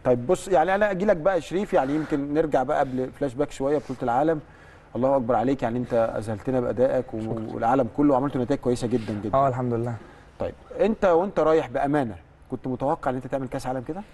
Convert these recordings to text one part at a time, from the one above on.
طيب بص يعني انا اجي لك بقى شريف يعني يمكن نرجع بقى قبل فلاش باك شويه بطوله العالم الله اكبر عليك يعني انت اذهلتنا بادائك و- والعالم كله عملتوا نتائج كويسه جدا جدا اه الحمد لله طيب انت وانت رايح بامانه كنت متوقع ان انت تعمل كاس عالم كده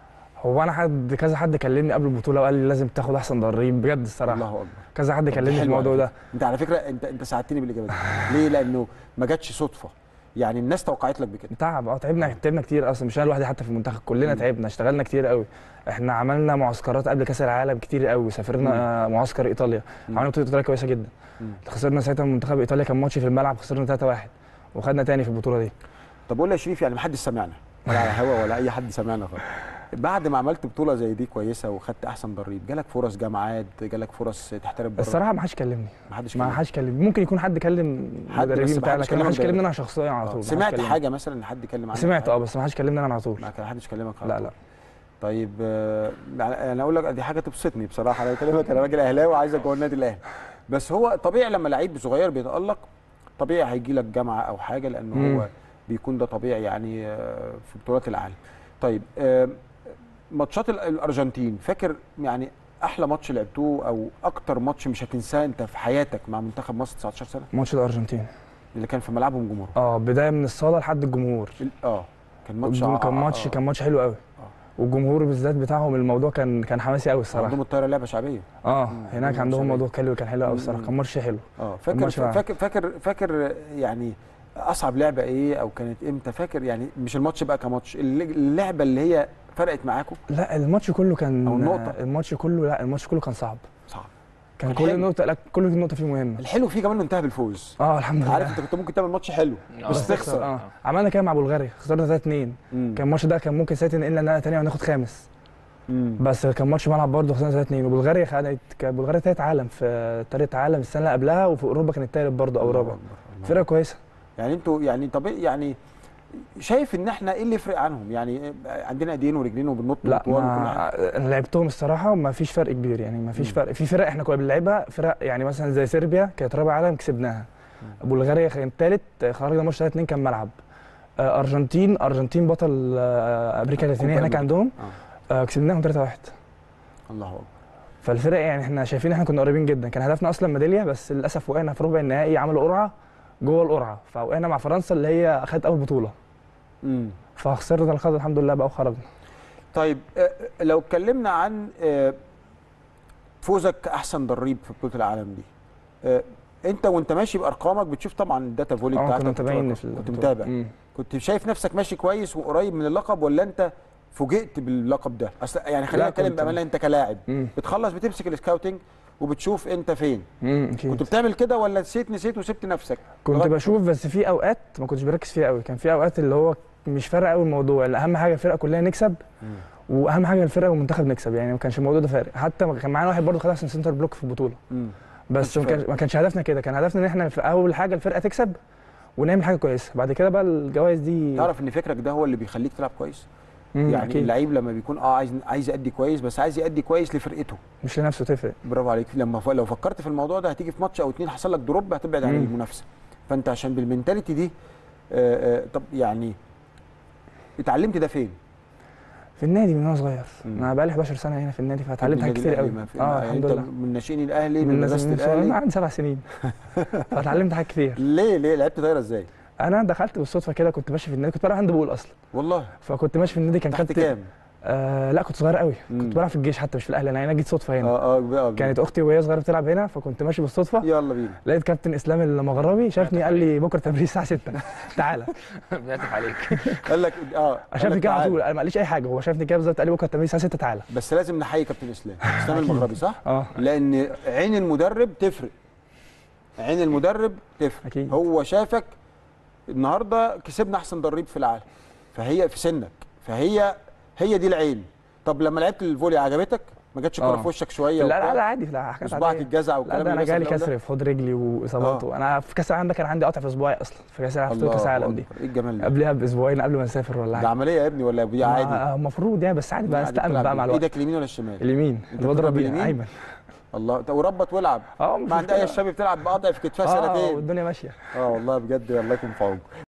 هو انا حد كذا حد كلمني قبل البطوله وقال لي لازم تاخد احسن ضريب بجد الصراحه الله اكبر كذا حد طب دي كلمني في حلوة الموضوع على ده فكرة. انت على فكره انت انت ساعدتني بالاجابه دي ليه لانه ما جاتش صدفه يعني الناس توقعت لك بكده تعب اه تعبنا تعبنا كتير اصلا مش انا لوحدي حتى في المنتخب كلنا مم. تعبنا اشتغلنا كتير قوي احنا عملنا معسكرات قبل كاس العالم كتير قوي سافرنا آه، معسكر ايطاليا مم. عملنا بطوله ايطاليا كويسه جدا مم. خسرنا ساعتها من منتخب ايطاليا كان ماتش في الملعب خسرنا 3-1 وخدنا تاني في البطوله دي طب قول لي يا شريف يعني ما حدش سمعنا ولا على هوا ولا اي حد سمعنا خالص بعد ما عملت بطوله زي دي كويسه وخدت احسن ضريب جالك فرص جامعات جالك فرص تحترف بره الصراحه ما حدش كلمني ما حدش ما كلمك. حدش كلمني ممكن يكون حد كلم حد بس المدربين ما بتاعنا حدش لكن ما كلمك حدش كلمني direct. انا شخصيا على آه. طول ما حدش سمعت كلمني. حاجه مثلا ان حد اتكلم عنك سمعت اه بس ما حدش كلمني انا على طول ما كان حدش كلمك على لا طول. لا طيب آه، يعني انا اقول لك دي حاجه تبسطني بصراحه انا بكلمك انا راجل اهلاوي وعايزك جوه النادي الاهلي بس هو طبيعي لما لعيب صغير بيتالق طبيعي هيجي لك جامعه او حاجه لانه مم. هو بيكون ده طبيعي يعني آه، في بطولات العالم طيب آه، ماتشات ال- الارجنتين فاكر يعني احلى ماتش لعبتوه او اكتر ماتش مش هتنساه انت في حياتك مع منتخب مصر 19 سنه ماتش الارجنتين اللي كان في ملعبهم جمهور اه بدايه من الصاله لحد الجمهور ال- اه كان ماتش الجم- كان آه، ماتش آه. كان ماتش حلو قوي آه. والجمهور بالذات بتاعهم الموضوع كان كان حماسي قوي الصراحه عندهم الطايره لعبه شعبيه اه مم. هناك مم. عندهم شباب. موضوع حلو كان حلو قوي مم. الصراحه كان ماتش حلو اه فاكر الماتش معاه. فاكر فاكر فاكر يعني اصعب لعبه ايه او كانت امتى فاكر يعني مش الماتش بقى كماتش الل- اللعبه اللي هي فرقت معاكم لا الماتش كله كان أو النقطة. الماتش كله لا الماتش كله كان صعب صعب كان الحلو. كل نقطه لا كل نقطه فيه مهمه الحلو فيه كمان انه انتهى بالفوز اه الحمد لله عارف انت كنت ممكن تعمل ماتش حلو بس تخسر اه عملنا كده مع بلغاريا خسرنا 3 2 مم. كان الماتش ده كان ممكن ساعتها ننقلنا نقله ثانيه وناخد خامس مم. بس كان ماتش ملعب برضه خسرنا 3 2 وبلغاريا خدت كانت بلغاريا تالت عالم في تالت عالم السنه اللي قبلها وفي اوروبا كانت تالت برضه او الله رابع أكبر، الله فرقه كويسه يعني انتوا يعني طب يعني شايف ان احنا ايه اللي يفرق عنهم يعني عندنا ايدين ورجلين وبننط لا وطوال وكل حاجه ما انا لعبتهم الصراحه وما فيش فرق كبير يعني ما فيش مم. فرق في فرق احنا كنا بنلعبها فرق يعني مثلا زي صربيا كانت رابع عالم كسبناها بلغاريا كانت ثالث خرجنا ماتش 3 2 كان ملعب آه، ارجنتين ارجنتين بطل آه، امريكا اللاتينيه كوبا هناك أمريكا. عندهم آه. آه، كسبناهم 3 1 الله اكبر فالفرق يعني احنا شايفين احنا كنا قريبين جدا كان هدفنا اصلا ميداليه بس للاسف وقعنا في ربع النهائي عملوا قرعه جوه القرعه فوقعنا مع فرنسا اللي هي اخذت اول بطوله امم فخسرنا الخط الحمد لله بقى وخرجنا طيب آه، لو اتكلمنا عن آه، فوزك كاحسن ضريب في بطوله العالم دي آه، انت وانت ماشي بارقامك بتشوف طبعا الداتا فولي اه بتاعتك كنا متابعين بتشوف في كنت البطولة. متابع مم. كنت شايف نفسك ماشي كويس وقريب من اللقب ولا انت فوجئت باللقب ده اصل يعني خلينا لا، نتكلم كنت- بامانه انت كلاعب مم. بتخلص بتمسك السكاوتنج وبتشوف انت فين مم. أكيد. كنت بتعمل كده ولا نسيت نسيت وسبت نفسك كنت لغاية- بشوف بس في اوقات ما كنتش بركز فيها قوي كان في اوقات اللي هو مش فارق قوي الموضوع اللي اهم حاجه الفرقه كلها نكسب واهم حاجه الفرقه والمنتخب نكسب يعني ما كانش الموضوع ده فارق حتى ما كان معانا واحد برضه خد احسن سنتر بلوك في البطوله مم. بس كانش ما كانش فارق. ما كانش هدفنا كده كان هدفنا ان احنا في اول حاجه الفرقه تكسب ونعمل حاجه كويسه بعد كده بقى الجوائز دي تعرف ان فكرك ده هو اللي بيخليك تلعب كويس مم، يعني اكيد اللعيب لما بيكون اه عايز عايز يأدي كويس بس عايز يأدي كويس لفرقته مش لنفسه تفرق برافو عليك لما ف... لو فكرت في الموضوع ده هتيجي في ماتش او اتنين حصل لك دروب هتبعد عن مم. المنافسه فانت عشان بالمنتاليتي دي آه آه طب يعني اتعلمت ده فين؟ في النادي من وانا صغير مم. انا بقى لي 11 سنه هنا في النادي فاتعلمت حاجات النادي كتير قوي الأهلي ما في- اه ما- الحمد انت لله من ناشئين الاهلي من الناس- مدرسه من الاهلي انا عندي سبع سنين فاتعلمت حاجات كتير ليه ليه لعبت طايره ازاي؟ انا دخلت بالصدفه كده كنت ماشي في النادي كنت بلعب هاند بول اصلا والله فكنت ماشي في النادي كان تحت كابتن كام؟ آه لا كنت صغير قوي مم. كنت بلعب في الجيش حتى مش في الاهلي انا هنا جيت صدفه هنا اه اه بقى كانت اختي وهي صغيره بتلعب هنا فكنت ماشي بالصدفه يلا بينا لقيت كابتن اسلام المغربي شافني قال لي بكره تمرين الساعه 6 تعالى بيعطف عليك قال لك اه قال شافني لك كده على تعال. طول انا ما قاليش اي حاجه هو شافني كده بالظبط قال لي بكره التمرين الساعه 6 تعالى بس لازم نحيي كابتن اسلام اسلام المغربي صح؟ اه لان عين المدرب تفرق عين المدرب تفرق أكيد. هو شافك النهارده كسبنا احسن ضريب في العالم فهي في سنك فهي هي دي العين طب لما لعبت الفولي عجبتك ما جاتش كوره آه. في وشك شويه لا لا وبتاع؟ لا عادي لا حاجات وصباعك عاديه الجزع لا والكلام ده انا اللي جالي بيحصل ده؟ كسر في حوض رجلي واصابات آه. انا في كاس العالم ده كان عندي قطع في صباعي اصلا في كاس العالم في الله كاس العالم دي أكبر. ايه الجمال ده قبلها باسبوعين قبل ما نسافر ولا ده حاجه عمليه يا ابني ولا دي عادي ما- المفروض يعني بس عادي بقى عادي استأمن بتلعب بقى مع الوقت ايدك اليمين ولا الشمال اليمين أنت اللي بضرب بتضرب بيه باليمين؟ ايمن الله طب وربط والعب اه مش ما عند اي مشكلة. الشباب بتلعب بقطع في كتفها اه سنتين والدنيا ماشيه اه والله بجد الله يكون في عونكم